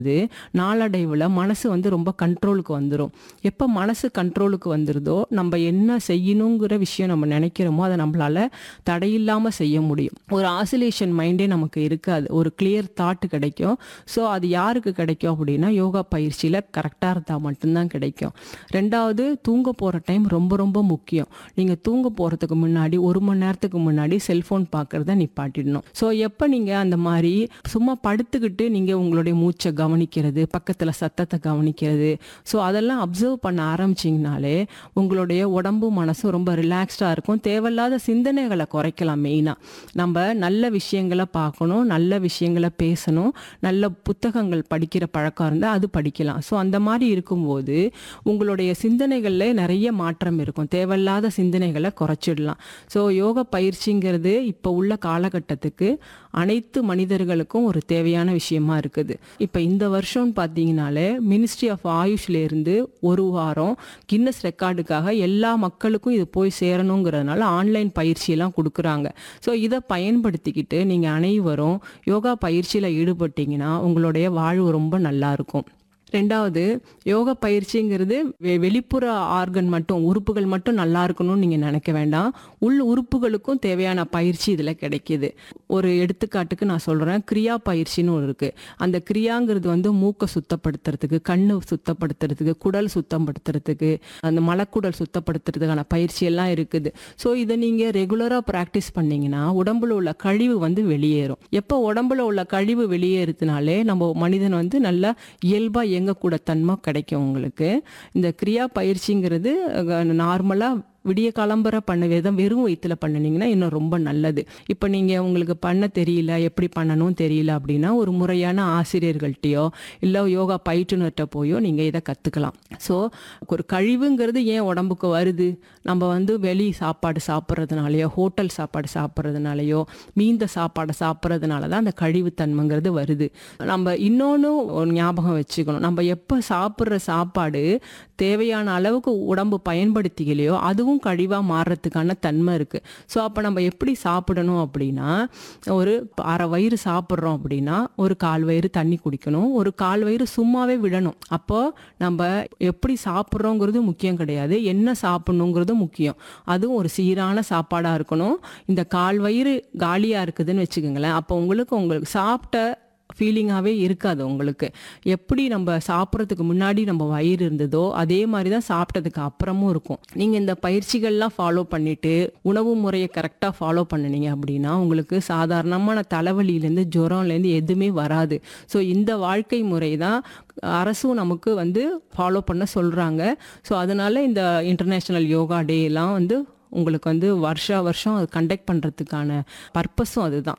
இது நாளடைவில் மனசு வந்து ரொம்ப கண்ட்ரோலுக்கு வந்துடும் எப்போ மனசு கண்ட்ரோலுக்கு வந்துருதோ நம்ம என்ன செய்யணுங்கிற விஷயம் நம்ம நினைக்கிறோமோ அதை நம்மளால தடையில்லாமல் செய்ய முடியும் ஒரு ஆசிலேஷன் மைண்டே நமக்கு இருக்காது ஒரு கிளியர் தாட் கிடைக்கும் ஸோ அது யாருக்கு கிடைக்கும் அப்படின்னா யோகா பயிற்சியில் கரெக்டாக இருந்தால் மட்டும்தான் கிடைக்கும் ரெண்டாவது தூங்க போகிற டைம் ரொம்ப ரொம்ப முக்கியம் நீங்கள் தூங்க போகிறதுக்கு முன்னாடி ஒரு மணி நேரத்துக்கு முன்னாடி செல்ஃபோன் பார்க்குறத நிப்பாட்டிடணும் ஸோ எப்போ நீங்கள் அந்த மாதிரி சும்மா படுத்துக்கிட்டு நீங்கள் உங்களுடைய மூச்சை கவனிக்கிறது பக்கத்தில் சத்தத்தை கவனிக்கிறது ஸோ அதெல்லாம் அப்சர்வ் பண்ண ஆரம்பிச்சிங்கனாலே உங்களுடைய உடம்பு மனசும் ரொம்ப ரிலாக்ஸ்டாக இருக்கும் தேவையில்லாத சிந்தனைகளை குறைக்கலாம் மெயினாக நம்ம நல்ல விஷயங்களை பார்க்கணும் நல்ல விஷயங்களை பேசணும் நல்ல புத்தகங்கள் படிக்கிற பழக்கம் இருந்தால் அது படிக்கலாம் ஸோ அந்த மாதிரி இருக்கும்போது உங்களுடைய சிந்தனைகளில் நிறைய மாற்றம் இருக்கும் தேவையில்லாத சிந்தனைகளை குறைச்சிடலாம் ஸோ யோக பயிற்சிங்கிறது இப்போ உள்ள காலகட்டத்துக்கு அனைத்து மனிதர்களுக்கும் ஒரு தேவையான விஷயமா இருக்குது இப்போ இந்த வருஷம்னு பார்த்தீங்கனாலே மினிஸ்ட்ரி ஆஃப் ஆயுஷ்லேருந்து ஒரு வாரம் கின்னஸ் ரெக்கார்டுக்காக எல்லா மக்களுக்கும் இது போய் சேரணுங்கிறதுனால ஆன்லைன் பயிற்சியெல்லாம் கொடுக்குறாங்க ஸோ இதை பயன்படுத்திக்கிட்டு நீங்கள் அனைவரும் யோகா பயிற்சியில் ஈடுபட்டீங்கன்னா உங்களுடைய வாழ்வு ரொம்ப நல்லா இருக்கும் ரெண்டாவது யோகா பயிற்சிங்கிறது வெ- வெளிப்புற ஆர்கன் மட்டும் உறுப்புகள் மட்டும் நல்லா இருக்கணும்னு நீங்கள் நினைக்க வேண்டாம் உள் உறுப்புகளுக்கும் தேவையான பயிற்சி இதில் கிடைக்கிது ஒரு எடுத்துக்காட்டுக்கு நான் சொல்கிறேன் கிரியா பயிற்சின்னு ஒரு இருக்குது அந்த கிரியாங்கிறது வந்து மூக்கை சுத்தப்படுத்துறதுக்கு கண்ணு சுத்தப்படுத்துறதுக்கு குடல் சுத்தப்படுத்துறதுக்கு அந்த மலக்குடல் சுத்தப்படுத்துறதுக்கான பயிற்சி எல்லாம் இருக்குது ஸோ இதை நீங்கள் ரெகுலராக ப்ராக்டிஸ் பண்ணீங்கன்னா உடம்புல உள்ள கழிவு வந்து வெளியேறும் எப்போ உடம்புல உள்ள கழிவு வெளியேறுதுனாலே நம்ம மனிதன் வந்து நல்லா இயல்பாக இயங்கக்கூட தன்மை கிடைக்கும் உங்களுக்கு இந்த கிரியா பயிற்சிங்கிறது நார்மலாக விடிய காலம்பர பண்ண விதம் வெறும் வயிற்றுல பண்ணினீங்கன்னா இன்னும் ரொம்ப நல்லது இப்போ நீங்கள் உங்களுக்கு பண்ண தெரியல எப்படி பண்ணணும் தெரியல அப்படின்னா ஒரு முறையான ஆசிரியர்கள்ட்டையோ இல்லை யோகா பயிற்றுனர்கிட்ட போயோ நீங்கள் இதை கற்றுக்கலாம் ஸோ ஒரு கழிவுங்கிறது ஏன் உடம்புக்கு வருது நம்ம வந்து வெளி சாப்பாடு சாப்பிட்றதுனாலையோ ஹோட்டல் சாப்பாடு சாப்பிட்றதுனாலையோ மீந்த சாப்பாடை சாப்பிட்றதுனால தான் அந்த கழிவுத்தன்மைங்கிறது வருது நம்ம இன்னொன்று ஒரு ஞாபகம் வச்சுக்கணும் நம்ம எப்போ சாப்பிட்ற சாப்பாடு தேவையான அளவுக்கு உடம்பு பயன்படுத்திக்கலையோ அதுவும் கழிவாக மாறுறதுக்கான தன்மை இருக்குது ஸோ அப்போ நம்ம எப்படி சாப்பிடணும் அப்படின்னா ஒரு அரை வயிறு சாப்பிட்றோம் அப்படின்னா ஒரு கால் வயிறு தண்ணி குடிக்கணும் ஒரு கால் வயிறு சும்மாவே விடணும் அப்போ நம்ம எப்படி சாப்பிட்றோங்கிறது முக்கியம் கிடையாது என்ன சாப்பிடணுங்கிறது முக்கியம் அதுவும் ஒரு சீரான சாப்பாடாக இருக்கணும் இந்த கால் வயிறு காலியாக இருக்குதுன்னு வச்சுக்கோங்களேன் அப்போ உங்களுக்கு உங்களுக்கு சாப்பிட்ட ஃபீலிங்காகவே இருக்காது உங்களுக்கு எப்படி நம்ம சாப்பிட்றதுக்கு முன்னாடி நம்ம வயிறு இருந்ததோ அதே மாதிரி தான் சாப்பிட்டதுக்கு அப்புறமும் இருக்கும் நீங்கள் இந்த பயிற்சிகள்லாம் ஃபாலோ பண்ணிட்டு உணவு முறையை கரெக்டாக ஃபாலோ பண்ணினீங்க அப்படின்னா உங்களுக்கு சாதாரணமான தலைவலியிலேருந்து ஜுரம்லேருந்து எதுவுமே வராது ஸோ இந்த வாழ்க்கை முறை தான் அரசும் நமக்கு வந்து ஃபாலோ பண்ண சொல்கிறாங்க ஸோ அதனால இந்த இன்டர்நேஷ்னல் யோகா டே எல்லாம் வந்து உங்களுக்கு வந்து வருஷா வருஷம் அது கண்டக்ட் பண்ணுறதுக்கான பர்பஸும் அதுதான்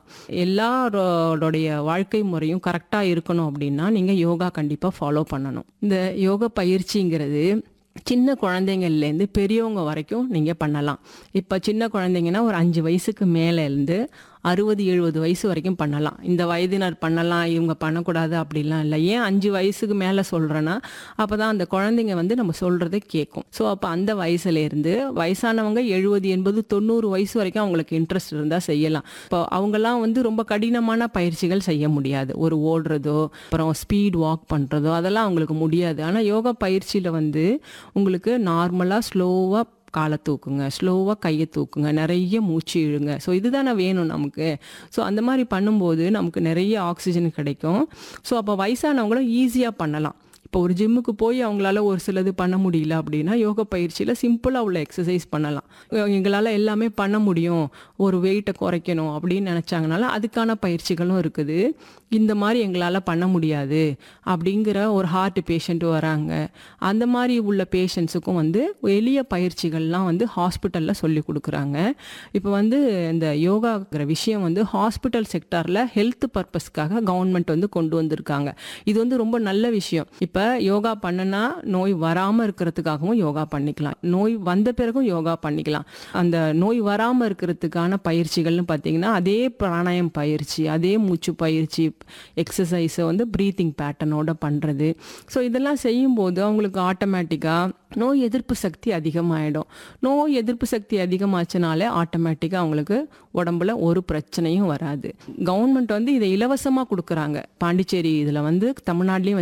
எல்லாரோடைய வாழ்க்கை முறையும் கரெக்டாக இருக்கணும் அப்படின்னா நீங்கள் யோகா கண்டிப்பாக ஃபாலோ பண்ணணும் இந்த யோகா பயிற்சிங்கிறது சின்ன குழந்தைங்கள்லேருந்து பெரியவங்க வரைக்கும் நீங்கள் பண்ணலாம் இப்போ சின்ன குழந்தைங்கன்னா ஒரு அஞ்சு வயசுக்கு மேலேருந்து அறுபது எழுபது வயசு வரைக்கும் பண்ணலாம் இந்த வயதினர் பண்ணலாம் இவங்க பண்ணக்கூடாது அப்படிலாம் இல்லை ஏன் அஞ்சு வயசுக்கு மேலே சொல்கிறேன்னா அப்போ தான் அந்த குழந்தைங்க வந்து நம்ம சொல்கிறத கேட்கும் ஸோ அப்போ அந்த வயசுலேருந்து வயசானவங்க எழுபது எண்பது தொண்ணூறு வயசு வரைக்கும் அவங்களுக்கு இன்ட்ரெஸ்ட் இருந்தால் செய்யலாம் இப்போ அவங்கெல்லாம் வந்து ரொம்ப கடினமான பயிற்சிகள் செய்ய முடியாது ஒரு ஓடுறதோ அப்புறம் ஸ்பீட் வாக் பண்ணுறதோ அதெல்லாம் அவங்களுக்கு முடியாது ஆனால் யோகா பயிற்சியில் வந்து உங்களுக்கு நார்மலாக ஸ்லோவாக காலை தூக்குங்க ஸ்லோவாக கையை தூக்குங்க நிறைய மூச்சு இழுங்க ஸோ இதுதானே வேணும் நமக்கு ஸோ அந்த மாதிரி பண்ணும்போது நமக்கு நிறைய ஆக்சிஜன் கிடைக்கும் ஸோ அப்போ வயசானவங்களும் ஈஸியாக பண்ணலாம் இப்போ ஒரு ஜிம்முக்கு போய் அவங்களால ஒரு சிலது பண்ண முடியல அப்படின்னா யோகா பயிற்சியில் சிம்பிளாக உள்ள எக்ஸசைஸ் பண்ணலாம் எங்களால் எல்லாமே பண்ண முடியும் ஒரு வெயிட்டை குறைக்கணும் அப்படின்னு நினச்சாங்கனால அதுக்கான பயிற்சிகளும் இருக்குது இந்த மாதிரி எங்களால் பண்ண முடியாது அப்படிங்கிற ஒரு ஹார்ட் பேஷண்ட் வராங்க அந்த மாதிரி உள்ள பேஷண்ட்ஸுக்கும் வந்து எளிய பயிற்சிகள்லாம் வந்து ஹாஸ்பிட்டலில் சொல்லி கொடுக்குறாங்க இப்போ வந்து இந்த யோகாங்கிற விஷயம் வந்து ஹாஸ்பிட்டல் செக்டாரில் ஹெல்த் பர்பஸ்க்காக கவர்மெண்ட் வந்து கொண்டு வந்திருக்காங்க இது வந்து ரொம்ப நல்ல விஷயம் இப்போ யோகா பண்ணுனா நோய் வராமல் இருக்கிறதுக்காகவும் யோகா பண்ணிக்கலாம் நோய் வந்த பிறகும் யோகா பண்ணிக்கலாம் அந்த நோய் வராமல் இருக்கிறதுக்கான பயிற்சிகள்னு பார்த்தீங்கன்னா அதே பிராணாயம் பயிற்சி அதே மூச்சு பயிற்சி எக்ஸசைஸை வந்து ப்ரீத்திங் பேட்டர்னோட பண்ணுறது ஸோ இதெல்லாம் செய்யும்போது அவங்களுக்கு ஆட்டோமேட்டிக்காக நோய் எதிர்ப்பு சக்தி அதிகமாகிடும் நோய் எதிர்ப்பு சக்தி அதிகமாச்சுனாலே ஆட்டோமேட்டிக்காக அவங்களுக்கு உடம்புல ஒரு பிரச்சனையும் வராது கவர்மெண்ட் வந்து இதை இலவசமாக கொடுக்குறாங்க பாண்டிச்சேரி இதில் வந்து தமிழ்நாட்டிலையும்